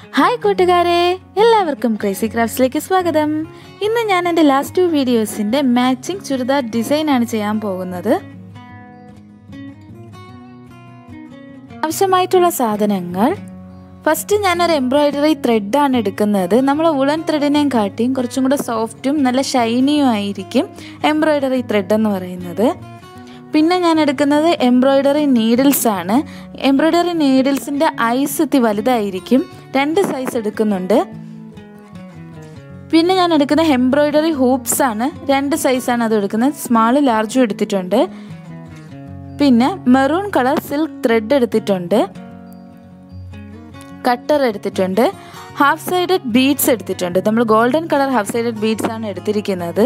hi കൂട്ടുകാരെ എല്ലാവർക്കും crazy ക്രാഫ്റ്റ്സിലേക്ക് സ്വാഗതം ഇന്ന് ഞാൻ എൻ്റെ ലാസ്റ്റ് ടു വീഡിയോസിൻ്റെ മാച്ചിങ് ചുരിദാർ ഡിസൈൻ ആണ് ചെയ്യാൻ പോകുന്നത് ആവശ്യമായിട്ടുള്ള സാധനങ്ങൾ ഫസ്റ്റ് ഞാനൊരു എംബ്രോയിഡറി ത്രെഡാണ് എടുക്കുന്നത് നമ്മൾ ഉളൻ ത്രെഡിനെയും കാട്ടിയും കുറച്ചും കൂടെ സോഫ്റ്റും നല്ല ഷൈനിയും ആയിരിക്കും എംബ്രോയിഡറി ത്രെഡ് എന്ന് പറയുന്നത് പിന്നെ ഞാൻ എടുക്കുന്നത് എംബ്രോയിഡറി നീഡിൽസ് ആണ് എംബ്രോയിഡറി നീഡിൽസിൻ്റെ ഐസ് എത്തി വലുതായിരിക്കും രണ്ട് സൈസ് എടുക്കുന്നുണ്ട് പിന്നെ ഞാൻ എടുക്കുന്ന എംബ്രോയിഡറി ഹൂപ്സ് ആണ് രണ്ട് സൈസാണ് അത് എടുക്കുന്നത് സ്മാളും ലാർജും എടുത്തിട്ടുണ്ട് പിന്നെ മെറൂൺ കളർ സിൽക്ക് ത്രെഡ് എടുത്തിട്ടുണ്ട് കട്ടർ എടുത്തിട്ടുണ്ട് ഹാഫ് സൈഡഡ് ബീഡ്സ് എടുത്തിട്ടുണ്ട് നമ്മൾ golden colour half sided beads ആണ് എടുത്തിരിക്കുന്നത്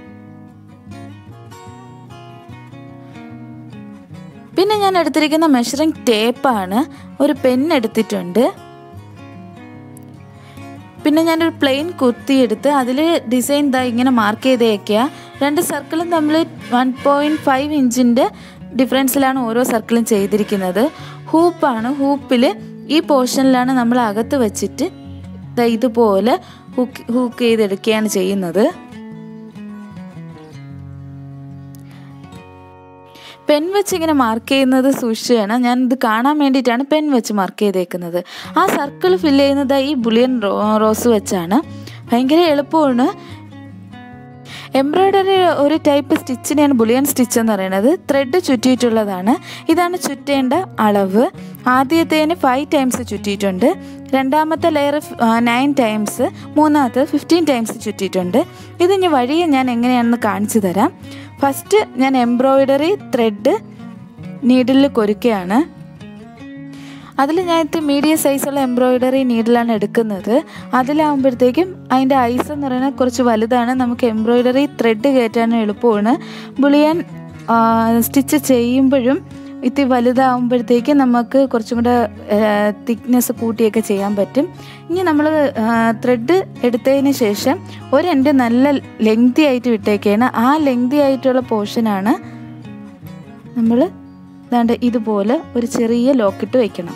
പിന്നെ ഞാൻ എടുത്തിരിക്കുന്ന മെഷറിംഗ് ടേപ്പാണ് ഒരു പെൻ എടുത്തിട്ടുണ്ട് പിന്നെ ഞാനൊരു പ്ലെയിൻ കുത്തിയെടുത്ത് അതിൽ ഡിസൈൻ ഇതാ ഇങ്ങനെ മാർക്ക് ചെയ്തേക്കുക രണ്ട് സർക്കിളും തമ്മിൽ വൺ പോയിൻറ്റ് ഫൈവ് ഇഞ്ചിൻ്റെ ഡിഫറൻസിലാണ് ഓരോ സർക്കിളും ചെയ്തിരിക്കുന്നത് ഹൂപ്പാണ് ഹൂപ്പിൽ ഈ പോർഷനിലാണ് നമ്മൾ അകത്ത് വെച്ചിട്ട് ഇതുപോലെ ഹുക്ക് ഹൂക്ക് ചെയ്തെടുക്കുകയാണ് ചെയ്യുന്നത് പെൻ വെച്ച് ഇങ്ങനെ മാർക്ക് ചെയ്യുന്നത് സൂക്ഷിച്ചാണ് ഞാൻ ഇത് കാണാൻ വേണ്ടിയിട്ടാണ് പെൻ വെച്ച് മാർക്ക് ചെയ്തേക്കുന്നത് ആ സർക്കിൾ ഫില്ല് ചെയ്യുന്നത് ഈ ബുളിയൻ റോസ് വെച്ചാണ് ഭയങ്കര എളുപ്പമാണ് എംബ്രോയ്ഡറി ഒരു ടൈപ്പ് സ്റ്റിച്ചിനെയാണ് ബുളിയൻ സ്റ്റിച്ച് എന്ന് പറയുന്നത് ത്രെഡ് ചുറ്റിയിട്ടുള്ളതാണ് ഇതാണ് ചുറ്റേണ്ട അളവ് ആദ്യത്തേന് ഫൈവ് ടൈംസ് ചുറ്റിയിട്ടുണ്ട് രണ്ടാമത്തെ ലെയർ നയൻ ടൈംസ് മൂന്നാമത്തെ ഫിഫ്റ്റീൻ ടൈംസ് ചുറ്റിയിട്ടുണ്ട് ഇത് ഇനി വഴിയെ ഞാൻ എങ്ങനെയാണെന്ന് കാണിച്ചു തരാം ഫസ്റ്റ് ഞാൻ എംബ്രോയ്ഡറി ത്രെഡ് നീഡിലിൽ കൊരുക്കുകയാണ് അതിൽ ഞാൻ ഇത് മീഡിയം സൈസുള്ള എംബ്രോയ്ഡറി നീഡിലാണ് എടുക്കുന്നത് അതിലാകുമ്പോഴത്തേക്കും അതിൻ്റെ ഐസ് എന്ന് പറയുന്നത് കുറച്ച് വലുതാണ് നമുക്ക് എംബ്രോയ്ഡറി ത്രെഡ് കയറ്റാൻ എളുപ്പമാണ് ബുളിയൻ സ്റ്റിച്ച് ചെയ്യുമ്പോഴും ഇത്തിരി വലുതാകുമ്പോഴത്തേക്കും നമുക്ക് കുറച്ചും കൂടെ തിക്നെസ് കൂട്ടിയൊക്കെ ചെയ്യാൻ പറ്റും ഇനി നമ്മൾ ത്രെഡ് എടുത്തതിന് ശേഷം ഒരെൻ്റെ നല്ല ലെങ്തി ആയിട്ട് വിട്ടേക്കാണ് ആ ലെങ്തി ആയിട്ടുള്ള പോർഷനാണ് നമ്മൾ ദാണ്ട് ഇതുപോലെ ഒരു ചെറിയ ലോക്കിട്ട് വയ്ക്കണം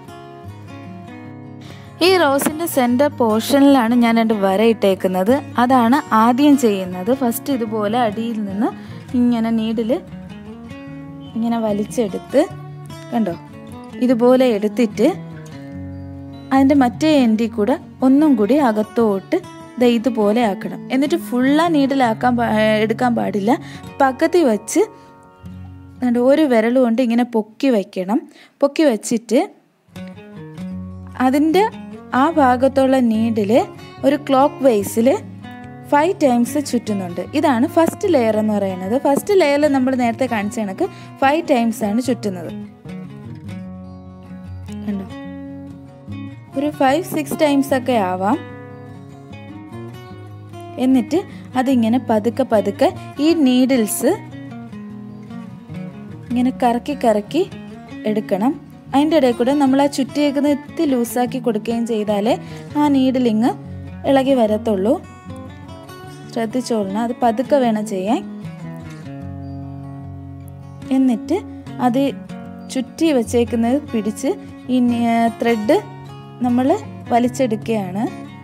ഈ റോസിൻ്റെ സെൻറ്റർ പോർഷനിലാണ് ഞാൻ രണ്ട് വര ഇട്ടേക്കുന്നത് അതാണ് ആദ്യം ചെയ്യുന്നത് ഫസ്റ്റ് ഇതുപോലെ അടിയിൽ നിന്ന് ഇങ്ങനെ നീഡിൽ ഇങ്ങനെ വലിച്ചെടുത്ത് കണ്ടോ ഇതുപോലെ എടുത്തിട്ട് അതിൻ്റെ മറ്റേ എൻഡിൽ കൂടെ ഒന്നും കൂടി അകത്തോട്ട് ദ ഇതുപോലെ ആക്കണം എന്നിട്ട് ഫുള്ളാ നീഡിലാക്കാൻ എടുക്കാൻ പാടില്ല പകുതി വച്ച് ഒരു വിരൽ കൊണ്ട് ഇങ്ങനെ പൊക്കി വയ്ക്കണം പൊക്കി വച്ചിട്ട് അതിൻ്റെ ആ ഭാഗത്തുള്ള നീഡിൽ ഒരു ക്ലോക്ക് വൈസിൽ ഫൈവ് ടൈംസ് ചുറ്റുന്നുണ്ട് ഇതാണ് ഫസ്റ്റ് ലെയർ എന്ന് പറയുന്നത് ഫസ്റ്റ് ലെയറിൽ നമ്മൾ നേരത്തെ കാണിച്ച കണക്ക് ഫൈവ് ടൈംസ് ആണ് ചുറ്റുന്നത് കണ്ടോ ഒരു ഫൈവ് സിക്സ് ടൈംസ് ഒക്കെ ആവാം എന്നിട്ട് അതിങ്ങനെ പതുക്കെ പതുക്കെ ഈ നീഡിൽസ് ഇങ്ങനെ കറക്കി കറക്കി എടുക്കണം അതിൻ്റെ ഇടയിൽ കൂടെ നമ്മൾ ആ ചുറ്റിയേക്കുന്ന ഇത്തി ലൂസാക്കി കൊടുക്കുകയും ചെയ്താലേ ആ നീഡിലിങ് ഇളകി വരത്തുള്ളൂ ശ്രദ്ധിച്ചോളണം അത് പതുക്കെ വേണം ചെയ്യാൻ എന്നിട്ട് അത് ചുറ്റി വച്ചേക്കുന്നത് പിടിച്ച് ഈ ത്രെഡ് നമ്മൾ വലിച്ചെടുക്കുകയാണ്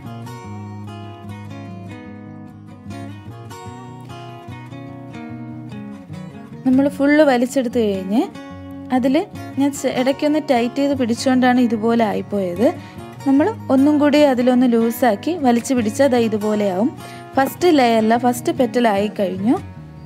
നമ്മൾ ഫുള്ള് വലിച്ചെടുത്ത് കഴിഞ്ഞ് അതിൽ ഞാൻ ഇടയ്ക്കൊന്ന് ടൈറ്റ് ചെയ്ത് പിടിച്ചുകൊണ്ടാണ് ഇതുപോലെ ആയിപ്പോയത് നമ്മൾ ഒന്നും കൂടി അതിലൊന്ന് ലൂസാക്കി വലിച്ചു പിടിച്ചാൽ അത് ഇതുപോലെയാവും ഫസ്റ്റ് ലെയറില ഫസ്റ്റ് പെറ്റലായി കഴിഞ്ഞു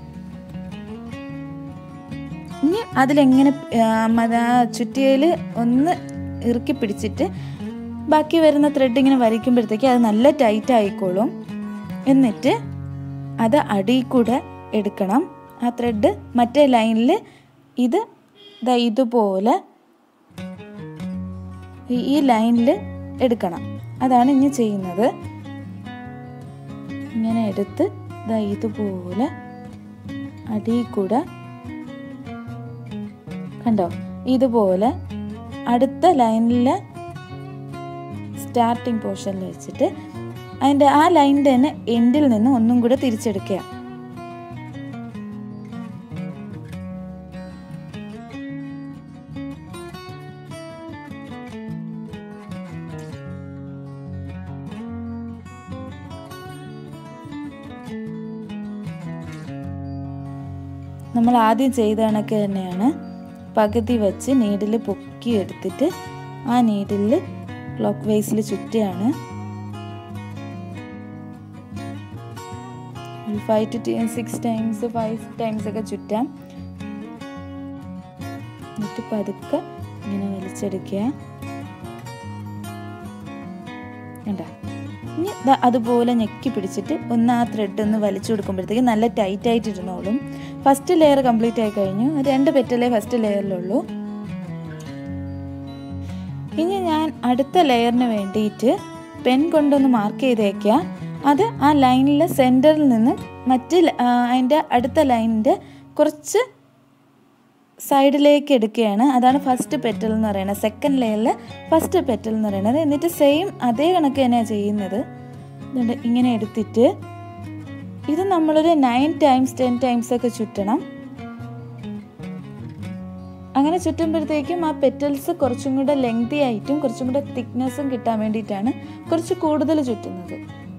ഇനി അതിലെങ്ങനെ ചുറ്റിയയിൽ ഒന്ന് ഇറുക്കി പിടിച്ചിട്ട് ബാക്കി വരുന്ന ത്രെഡ് ഇങ്ങനെ വരയ്ക്കുമ്പോഴത്തേക്ക് അത് നല്ല ടൈറ്റ് ആയിക്കോളും എന്നിട്ട് അത് അടിയിൽ കൂടെ എടുക്കണം ആ ത്രെഡ് മറ്റേ ലൈനിൽ ഇത് ദാ ഇതുപോലെ ഈ ലൈനിൽ എടുക്കണം അതാണ് ഇനി ചെയ്യുന്നത് ഇങ്ങനെ എടുത്ത് ദാ ഇതുപോലെ അടിയിൽ കൂടെ കണ്ടോ ഇതുപോലെ അടുത്ത ലൈനിലെ സ്റ്റാർട്ടിങ് പോർഷനിൽ വെച്ചിട്ട് അതിൻ്റെ ആ ലൈനിൻ്റെ തന്നെ എൻഡിൽ നിന്ന് ഒന്നും കൂടെ തിരിച്ചെടുക്കുക നമ്മൾ ആദ്യം ചെയ്ത കണക്ക് തന്നെയാണ് പകുതി വെച്ച് നീഡിൽ പൊക്കി എടുത്തിട്ട് ആ നീഡിൽ ക്ലോക്ക് വൈസിൽ ചുറ്റുകയാണ് ഒരു five to six times five times ഒക്കെ ചുറ്റാം എന്നിട്ട് പതുക്കെ ഇങ്ങനെ വലിച്ചെടുക്കുക കണ്ട ഇനി ദാ അതുപോലെ ഞെക്കി പിടിച്ചിട്ട് ഒന്ന് ആ ത്രെഡ് ഒന്ന് വലിച്ചു കൊടുക്കുമ്പോഴത്തേക്ക് നല്ല ടൈറ്റ് ആയിട്ട് ഇരുന്നോളും ഫസ്റ്റ് ലെയർ കംപ്ലീറ്റ് ആയി കഴിഞ്ഞു രണ്ട് പെറ്റലേ ഫസ്റ്റ് ലെയറിലുള്ളൂ ഇനി ഞാൻ അടുത്ത ലെയറിന് വേണ്ടിയിട്ട് പെൻ കൊണ്ടൊന്ന് മാർക്ക് ചെയ്തേക്കുക അത് ആ ലൈനിലെ സെൻറ്ററിൽ നിന്ന് മറ്റ് അതിൻ്റെ അടുത്ത ലൈനിൻ്റെ കുറച്ച് സൈഡിലേക്ക് എടുക്കുകയാണ് അതാണ് ഫസ്റ്റ് പെറ്റൽ എന്ന് പറയുന്നത് സെക്കൻഡ് ലെയറിൽ ഫസ്റ്റ് പെറ്റൽ എന്ന് പറയുന്നത് എന്നിട്ട് സെയിം അതേ കണക്ക് തന്നെയാണ് ചെയ്യുന്നത് ഇതുണ്ട് ഇങ്ങനെ എടുത്തിട്ട് ഇത് നമ്മളൊരു നയൻ ടൈംസ് ടെൻ ടൈംസ് ഒക്കെ ചുറ്റണം അങ്ങനെ ചുറ്റുമ്പോഴത്തേക്കും ആ പെറ്റൽസ് കുറച്ചും കൂടെ ലെങ്തി ആയിട്ടും കുറച്ചും കൂടെ തിക്നെസ്സും കിട്ടാൻ വേണ്ടിയിട്ടാണ് കുറച്ച് കൂടുതൽ ചുറ്റുന്നത്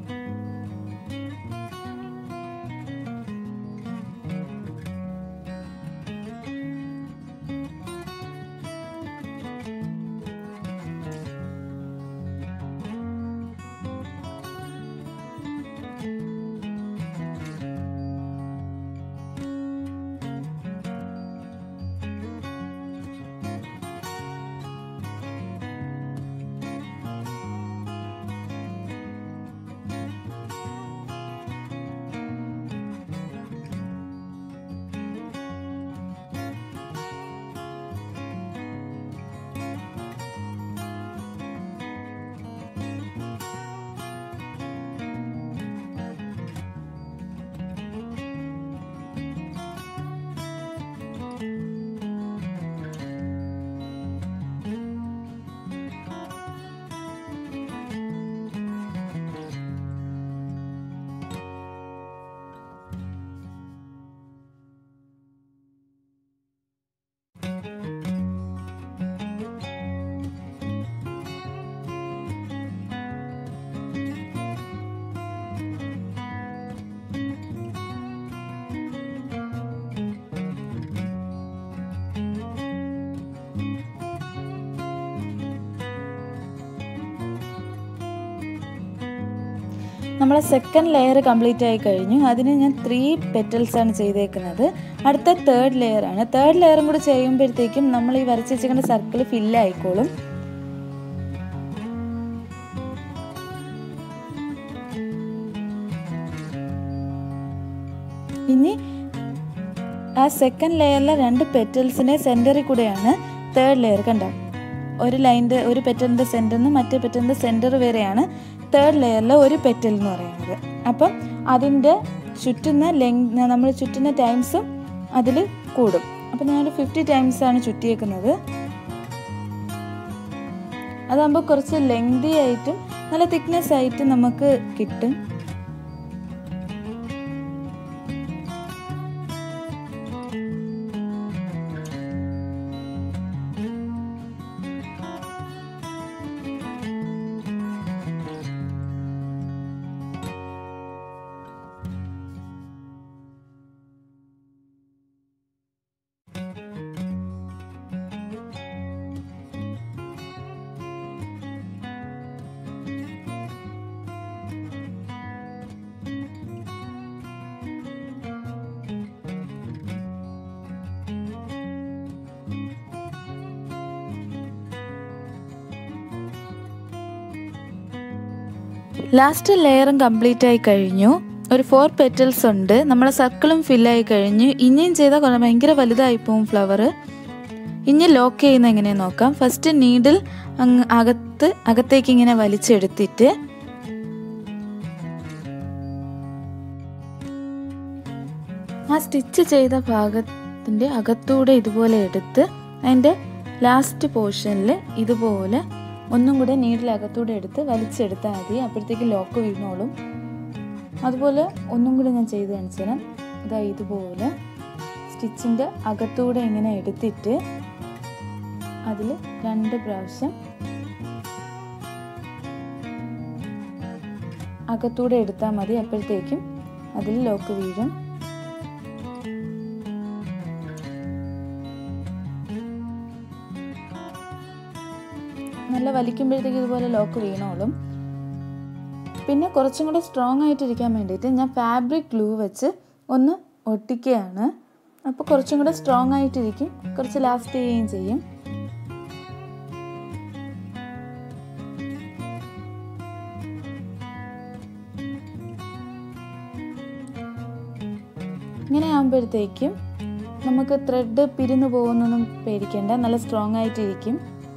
നമ്മളെ സെക്കൻഡ് ലെയർ കംപ്ലീറ്റ് ആയി കഴിഞ്ഞു അതിന് ഞാൻ ത്രീ പെറ്റൽസ് ആണ് ചെയ്തേക്കുന്നത് അടുത്ത തേർഡ് ലെയർ ആണ് തേർഡ് ലെയറും കൂടി ചെയ്യുമ്പോഴത്തേക്കും നമ്മൾ ഈ വരച്ച് വെച്ചിരിക്കുന്ന സർക്കിൾ ഫില്ല് ആയിക്കോളും ഇനി ആ സെക്കൻഡ് ലെയറിലെ രണ്ട് പെറ്റൽസിനെ സെൻറ്ററിൽ കൂടെയാണ് തേർഡ് ലെയർ കണ്ട ഒരു ലൈൻ്റെ ഒരു പെറ്റലിൻ്റെ സെൻറ്ററിൽ നിന്ന് മറ്റേ പെറ്റലിൻ്റെ സെൻറ്റർ വരെയാണ് തേർഡ് ലെയറിലെ ഒരു പെറ്റൽ എന്ന് പറയുന്നത് അപ്പം അതിൻ്റെ ചുറ്റുന്ന ലെങ് നമ്മൾ ചുറ്റുന്ന ടൈംസും അതിൽ കൂടും അപ്പം ഞാനൊരു ഫിഫ്റ്റി ടൈംസ് ആണ് ചുറ്റിയേക്കുന്നത് അതാകുമ്പോൾ കുറച്ച് ലെങ്തി ആയിട്ടും നല്ല തിക്നെസ് ആയിട്ട് നമുക്ക് കിട്ടും ലാസ്റ്റ് ലെയറും കംപ്ലീറ്റ് ആയി കഴിഞ്ഞു ഒരു ഫോർ പെറ്റൽസ് ഉണ്ട് നമ്മളെ സർക്കിളും ഫില്ലായി കഴിഞ്ഞു ഇനിയും ചെയ്താൽ കൊള്ളാം ഭയങ്കര വലുതായി പോവും ഫ്ലവർ ഇനി ലോക്ക് ചെയ്യുന്ന എങ്ങനെ നോക്കാം ഫസ്റ്റ് നീഡിൽ അങ്ങ് അകത്ത് അകത്തേക്ക് ഇങ്ങനെ വലിച്ചെടുത്തിട്ട് ആ സ്റ്റിച്ച് ചെയ്ത ഭാഗത്തിൻ്റെ അകത്തൂടെ ഇതുപോലെ എടുത്ത് അതിൻ്റെ ലാസ്റ്റ് പോർഷനിൽ ഇതുപോലെ ഒന്നും കൂടെ നീഡിൽ അകത്തൂടെ എടുത്ത് വലിച്ചെടുത്താൽ മതി അപ്പോഴത്തേക്ക് ലോക്ക് വീണോളും അതുപോലെ ഒന്നും കൂടെ ഞാൻ ചെയ്ത് കാണിച്ചു തരാം ഇതാ ഇതുപോലെ സ്റ്റിച്ചിൻ്റെ അകത്തൂടെ ഇങ്ങനെ എടുത്തിട്ട് അതിൽ രണ്ട് പ്രാവശ്യം അകത്തൂടെ എടുത്താൽ മതി അപ്പോഴത്തേക്കും അതിൽ ലോക്ക് വീഴും ഇതുപോലെ വലിക്കുമ്പോഴത്തേക്ക് ഇതുപോലെ ലോക്ക് വീണോളും പിന്നെ കുറച്ചും കൂടെ സ്ട്രോങ് ആയിട്ടിരിക്കാൻ വേണ്ടിയിട്ട് ഞാൻ ഫാബ്രിക് ഗ്ലൂ വെച്ച് ഒന്ന് ഒട്ടിക്കുകയാണ് അപ്പോൾ കുറച്ചും കൂടെ സ്ട്രോങ് ആയിട്ടിരിക്കും കുറച്ച് ലാസ്റ്റ് ചെയ്യുകയും ചെയ്യും ഇങ്ങനെ ആകുമ്പോഴത്തേക്കും നമുക്ക് ത്രെഡ് പിരിന്നു പോകുന്നൊന്നും പേടിക്കേണ്ട നല്ല സ്ട്രോങ് ആയിട്ടിരിക്കും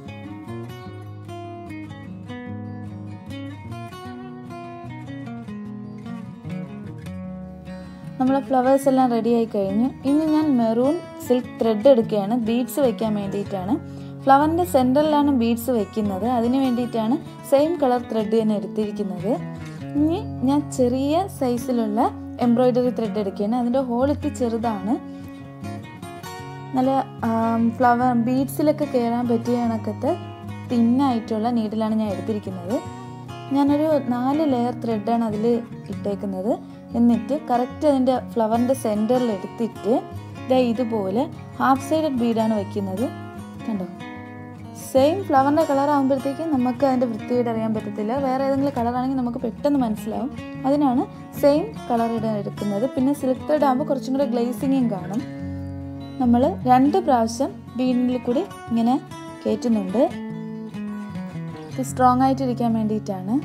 നമ്മളെ ഫ്ലവേഴ്സ് എല്ലാം റെഡി ആയി കഴിഞ്ഞു ഇനി ഞാൻ മെറൂൺ സിൽക്ക് ത്രെഡ് എടുക്കുകയാണ് ബീഡ്സ് വെക്കാൻ വേണ്ടിയിട്ടാണ് ഫ്ലവറിൻ്റെ സെൻറ്ററിലാണ് ബീഡ്സ് വെക്കുന്നത് അതിന് വേണ്ടിയിട്ടാണ് സെയിം കളർ ത്രെഡ് തന്നെ എടുത്തിരിക്കുന്നത് ഇനി ഞാൻ ചെറിയ സൈസിലുള്ള എംബ്രോയിഡറി ത്രെഡ് എടുക്കുകയാണ് അതിൻ്റെ ഹോൾ ഇത്തി ചെറുതാണ് നല്ല ഫ്ലവർ ബീഡ്സിലൊക്കെ കയറാൻ പറ്റിയ കണക്കത്തെ തിന്നായിട്ടുള്ള നീഡിലാണ് ഞാൻ എടുത്തിരിക്കുന്നത് ഞാനൊരു നാല് ലെയർ ത്രെഡാണ് അതിൽ ഇട്ടേക്കുന്നത് എന്നിട്ട് കറക്റ്റ് അതിൻ്റെ ഫ്ലവറിൻ്റെ സെൻറ്ററിൽ എടുത്തിട്ട് ഇതാ ഇതുപോലെ ഹാഫ് സൈഡഡ് ബീഡാണ് വെക്കുന്നത് കണ്ടോ സെയിം ഫ്ലവറിൻ്റെ കളർ ആകുമ്പോഴത്തേക്കും നമുക്ക് അതിൻ്റെ വൃത്തിയായിട്ട് അറിയാൻ പറ്റത്തില്ല വേറെ ഏതെങ്കിലും കളറാണെങ്കിൽ നമുക്ക് പെട്ടെന്ന് മനസ്സിലാവും അതിനാണ് സെയിം കളർ ഇടാൻ എടുക്കുന്നത് പിന്നെ സിൽക്ക് ത്രെഡ് ആകുമ്പോൾ കുറച്ചും കൂടെ ഗ്ലേസിങ്ങും കാണും നമ്മൾ രണ്ട് പ്രാവശ്യം ബീഡിൽ കൂടി ഇങ്ങനെ കയറ്റുന്നുണ്ട് സ്ട്രോങ് ആയിട്ടിരിക്കാൻ വേണ്ടിയിട്ടാണ്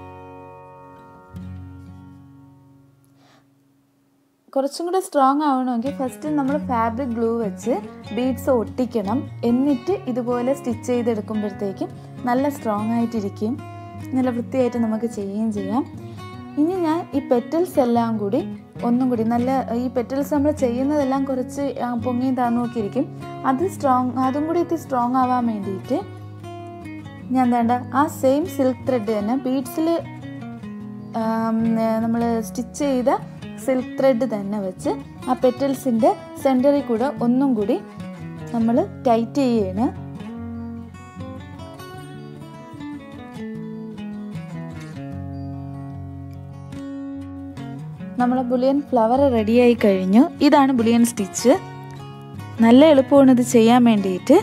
കുറച്ചും കൂടെ സ്ട്രോങ് ആവണമെങ്കിൽ ഫസ്റ്റ് നമ്മൾ ഫാബ്രിക് ഗ്ലൂ വെച്ച് ബീഡ്സ് ഒട്ടിക്കണം എന്നിട്ട് ഇതുപോലെ സ്റ്റിച്ച് ചെയ്തെടുക്കുമ്പോഴത്തേക്കും നല്ല സ്ട്രോങ് ആയിട്ടിരിക്കും നല്ല വൃത്തിയായിട്ട് നമുക്ക് ചെയ്യുകയും ചെയ്യാം ഇനി ഞാൻ ഈ പെറ്റൽസ് എല്ലാം കൂടി ഒന്നും കൂടി നല്ല ഈ പെറ്റൽസ് നമ്മൾ ചെയ്യുന്നതെല്ലാം കുറച്ച് പൊങ്ങിയും താന്നുമൊക്കെ ഇരിക്കും അത് സ്ട്രോങ് അതും കൂടി എത്തി സ്ട്രോങ് ആവാൻ വേണ്ടിയിട്ട് ഞാൻ വേണ്ട ആ സെയിം സിൽക്ക് ത്രെഡ് തന്നെ ബീഡ്സിൽ നമ്മൾ സ്റ്റിച്ച് ചെയ്ത സിൽക്ക് ത്രെഡ് തന്നെ വെച്ച് ആ പെറ്റൽസിൻ്റെ സെൻറ്ററിൽ കൂടെ ഒന്നും കൂടി നമ്മൾ ടൈറ്റ് ചെയ്യാണ് നമ്മളെ ബുളിയൻ ഫ്ലവർ റെഡിയായി കഴിഞ്ഞു ഇതാണ് ബുളിയൻ സ്റ്റിച്ച് നല്ല എളുപ്പമാണ് ഇത് ചെയ്യാൻ വേണ്ടിയിട്ട്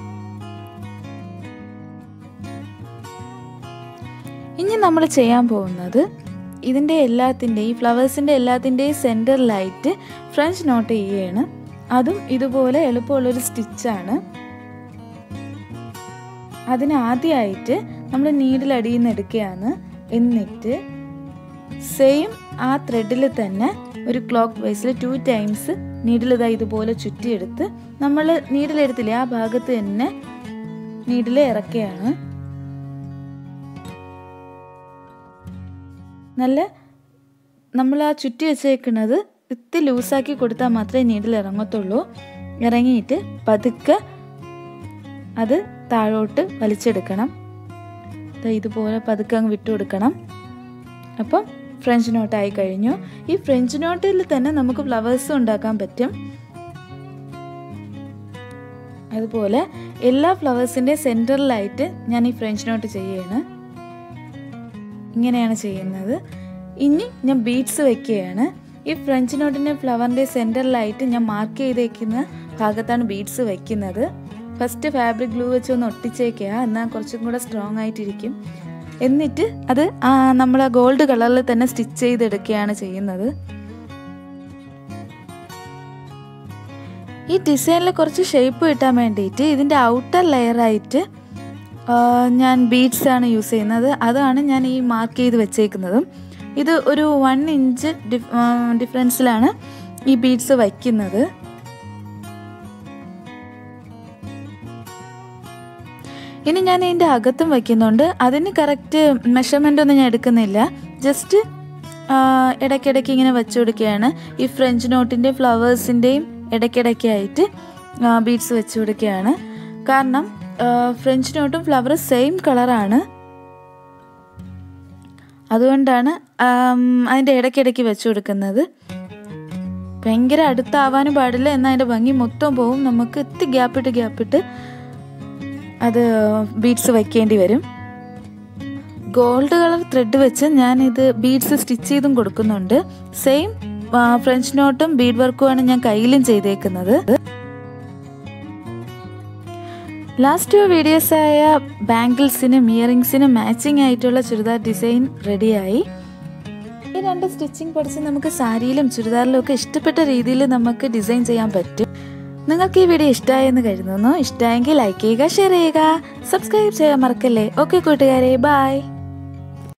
ഇനി നമ്മൾ ചെയ്യാൻ പോകുന്നത് ഇതിൻ്റെ എല്ലാത്തിൻ്റെയും ഈ ഫ്ലവേഴ്സിൻ്റെ എല്ലാത്തിൻ്റെയും സെൻറ്ററിലായിട്ട് ഫ്രഞ്ച് നോട്ട് ചെയ്യുകയാണ് അതും ഇതുപോലെ എളുപ്പമുള്ളൊരു സ്റ്റിച്ചാണ് അതിന് ആദ്യമായിട്ട് നമ്മൾ നീഡിലടിയിൽ നിന്ന് എടുക്കുകയാണ് എന്നിട്ട് സെയിം ആ ത്രെഡിൽ തന്നെ ഒരു ക്ലോക്ക് വൈസിൽ ടു ടൈംസ് നീഡിൽ ഇതാ ഇതുപോലെ ചുറ്റിയെടുത്ത് നമ്മൾ നീഡിലെടുത്തില്ലേ ആ ഭാഗത്ത് തന്നെ നീഡിൽ ഇറക്കുകയാണ് നല്ല നമ്മൾ ആ ചുറ്റി വെച്ചേക്കുന്നത് ഇത്തി ലൂസാക്കി കൊടുത്താൽ മാത്രമേ നീഡിൽ ഇറങ്ങത്തുള്ളൂ ഇറങ്ങിയിട്ട് പതുക്കെ അത് താഴോട്ട് വലിച്ചെടുക്കണം ഇതുപോലെ പതുക്കെ അങ്ങ് വിട്ടു കൊടുക്കണം അപ്പം ഫ്രഞ്ച് നോട്ടായി കഴിഞ്ഞു ഈ ഫ്രഞ്ച് നോട്ടിൽ തന്നെ നമുക്ക് ഫ്ലവേഴ്സ് ഉണ്ടാക്കാൻ പറ്റും അതുപോലെ എല്ലാ ഫ്ലവേഴ്സിൻ്റെ സെൻറ്ററിലായിട്ട് ഞാൻ ഈ ഫ്രഞ്ച് നോട്ട് ചെയ്യുകയാണ് ഇങ്ങനെയാണ് ചെയ്യുന്നത് ഇനി ഞാൻ ബീഡ്സ് വെക്കുകയാണ് ഈ ഫ്രഞ്ച് നോട്ടിൻ്റെ ഫ്ലവറിൻ്റെ സെൻറ്ററിലായിട്ട് ഞാൻ മാർക്ക് ചെയ്തേക്കുന്ന ഭാഗത്താണ് ബീഡ്സ് വെക്കുന്നത് ഫസ്റ്റ് ഫാബ്രിക് ഗ്ലൂ വെച്ച് ഒന്ന് ഒട്ടിച്ചേക്കുക എന്നാൽ കുറച്ചും കൂടെ സ്ട്രോങ് ആയിട്ടിരിക്കും എന്നിട്ട് അത് നമ്മൾ ഗോൾഡ് കളറിൽ തന്നെ സ്റ്റിച്ച് ചെയ്തെടുക്കുകയാണ് ചെയ്യുന്നത് ഈ ഡിസൈനിൽ കുറച്ച് ഷേപ്പ് കിട്ടാൻ വേണ്ടിയിട്ട് ഇതിൻ്റെ ഔട്ടർ ലെയറായിട്ട് ഞാൻ ബീഡ്സ് ആണ് യൂസ് ചെയ്യുന്നത് അതാണ് ഞാൻ ഈ മാർക്ക് ചെയ്ത് വെച്ചേക്കുന്നതും ഇത് ഒരു വൺ ഇഞ്ച് ഡിഫറൻസിലാണ് ഈ ബീഡ്സ് വയ്ക്കുന്നത് ഇനി ഞാൻ ഇതിൻ്റെ അകത്തും വയ്ക്കുന്നുണ്ട് അതിന് കറക്റ്റ് മെഷർമെൻ്റ് ഒന്നും ഞാൻ എടുക്കുന്നില്ല ജസ്റ്റ് ഇടയ്ക്കിടയ്ക്ക് ഇങ്ങനെ വെച്ചു കൊടുക്കുകയാണ് ഈ ഫ്രഞ്ച് നോട്ടിൻ്റെ ഫ്ലവേഴ്സിൻ്റെയും ഇടയ്ക്കിടയ്ക്കായിട്ട് ബീഡ്സ് വെച്ചു കൊടുക്കുകയാണ് കാരണം ഫ്രഞ്ച് നോട്ടും ഫ്ലവർ സെയിം കളറാണ് അതുകൊണ്ടാണ് അതിൻ്റെ ഇടയ്ക്കിടയ്ക്ക് വെച്ചു കൊടുക്കുന്നത് ഭയങ്കര അടുത്താവാനും പാടില്ല എന്നാൽ അതിൻ്റെ ഭംഗി മൊത്തം പോവും നമുക്ക് എത്തി ഗ്യാപ്പിട്ട് ഗ്യാപ്പിട്ട് അത് ബീഡ്സ് വയ്ക്കേണ്ടി വരും ഗോൾഡ് കളർ ത്രെഡ് വെച്ച് ഞാൻ ഇത് ബീഡ്സ് സ്റ്റിച്ച് ചെയ്തും കൊടുക്കുന്നുണ്ട് സെയിം ഫ്രഞ്ച് നോട്ടും ബീഡ് വർക്കുമാണ് ഞാൻ കയ്യിലും ചെയ്തേക്കുന്നത് ലാസ്റ്റ് വീഡിയോസായ ബാംഗിൾസിനും ഇയറിങ്സിനും മാച്ചിങ് ആയിട്ടുള്ള ചുരിദാർ ഡിസൈൻ റെഡിയായി ഈ രണ്ട് സ്റ്റിച്ചിങ് പഠിച്ച് നമുക്ക് സാരിയിലും ചുരിദാറിലും ഒക്കെ ഇഷ്ടപ്പെട്ട രീതിയിൽ നമുക്ക് ഡിസൈൻ ചെയ്യാൻ പറ്റും നിങ്ങൾക്ക് ഈ വീഡിയോ ഇഷ്ടമായെന്ന് കരുതുന്നു ഇഷ്ടമായെങ്കിൽ ലൈക്ക് ചെയ്യുക ഷെയർ ചെയ്യുക സബ്സ്ക്രൈബ് ചെയ്യാൻ മറക്കല്ലേ ഓക്കെ കൂട്ടുകാരെ ബൈ